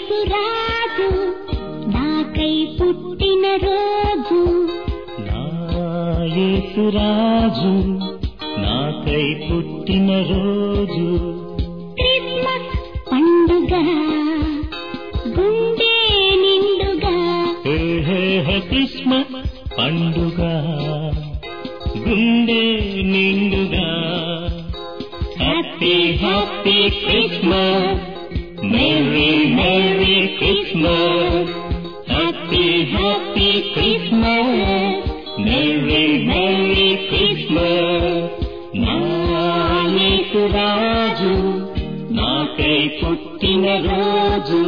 యేసురాజు నాకై పుట్టిన రోజు నా యేసురాజు నాకై పుట్టిన రోజు క్రిస్మస్ పండుగ గుండె నిండుగా హే హే హే క్రిస్మస్ పండుగ గుండె నిండుగా happy happy Christmas merry merry Christmas happy happy Christmas merry merry Christmas నా యేసురాజు నాకై పుట్టిన రోజు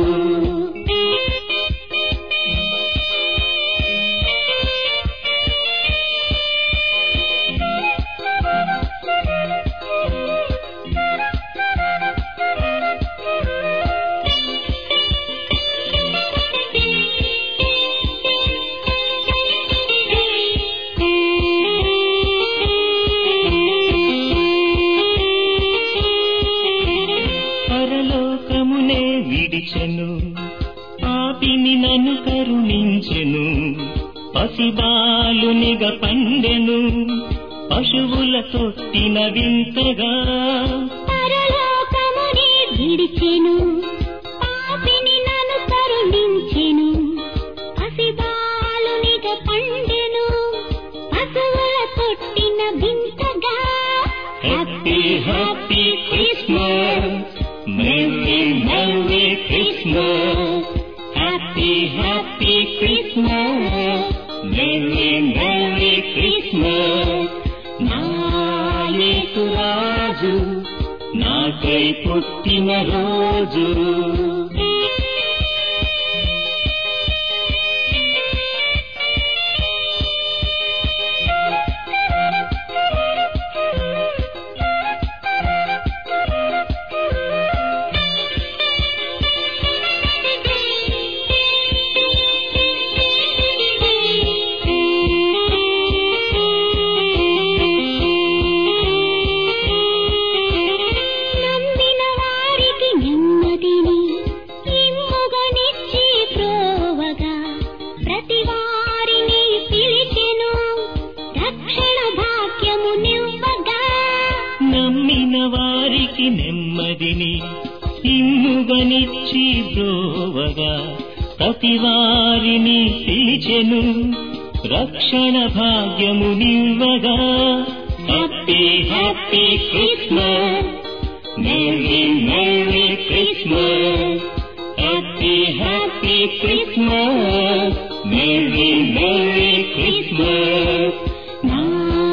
పరలోకమునే విడిచెను పాపిని నన్ను కరుణించెను పసిబాలునిగ పండెను పశువుల తొట్టిన వింతగా పరలోకముని విడిచెను పాపిని నన్ను కరుణించెను పసిబాలునిగా పండెను పశువుల తొట్టిన వింతగా happy happy Christmas merry merry Christmas happy happy Christmas merry merry Christmas నా యేసురాజు నాకై పుట్టిన రోజు నమ్మిన వారికి నెమ్మదిని ఇమ్ముగనిచ్చి ప్రోవగా ప్రతి వారిని పిలిచెను రక్షణ భాగ్యము నివ్వగా నమ్మిన వారికి నెమ్మదిని ఇమ్ముగనిచ్చి బ్రోవగా ప్రతి వారిని పిలిచెను రక్షణ భాగ్యము నివ్వగా happy happy Christmas merry merry Christmas happy happy Christmas merry merry Christmas నా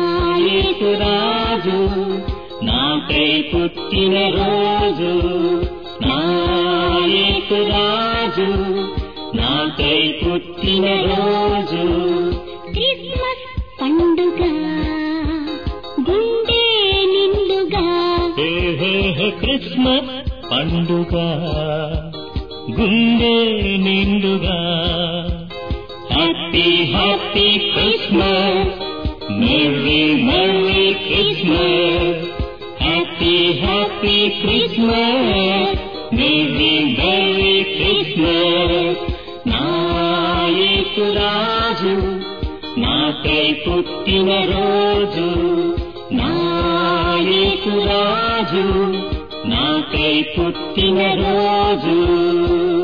యేసురాజు నాకై పుట్టిన రోజు నా యేసురాజు నాకై పుట్టిన రోజు క్రిస్మస్ పండుగ గుండె నిండుగా హే హే హే క్రిస్మస్ పండుగ గుండె నిండుగా happy happy Christmas merry merry Christmas happy happy Christmas merry merry Christmas నా యేసురాజు నాకై పుట్టిన రోజు నా యేసురాజు నాకై పుట్టిన రోజు